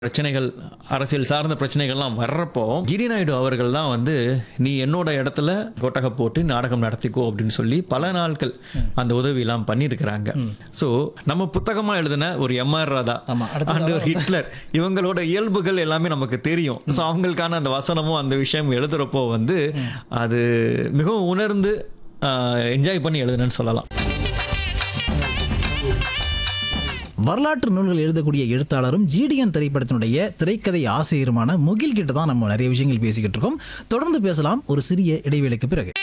பிரச்சனைகள் அரசியல் சார்ந்த பிரச்சனைகள்லாம் வர்றப்போ ஜிடி நாயுடு அவர்கள் தான் வந்து நீ என்னோட இடத்துல கொட்டகை போட்டு நாடகம் நடத்திக்கோ அப்படின்னு சொல்லி பல நாட்கள் அந்த உதவியெல்லாம் பண்ணியிருக்கிறாங்க ஸோ நம்ம புத்தகமா எழுதின ஒரு எம்ஆர் ராதா ஆமா, அடுத்ததா அண்ட் ஒரு ஹிட்லர் இவங்களோட இயல்புகள் எல்லாமே நமக்கு தெரியும் ஸோ அவங்களுக்கான அந்த வசனமும் அந்த விஷயம் எழுதுறப்போ வந்து அது மிகவும் உணர்ந்து என்ஜாய் பண்ணி எழுதுனேன்னு சொல்லலாம் வரலாற்று நூல்கள் எழுதக்கூடிய எழுத்தாளரும் ஜிடிஎன் திரைப்படத்தினுடைய திரைக்கதை ஆசிரியருமான முகில் கிட்ட தான் நம்ம நிறைய விஷயங்கள் பேசிக்கிட்டு இருக்கோம் தொடர்ந்து பேசலாம் ஒரு சிறிய இடைவேளைக்கு பிறகு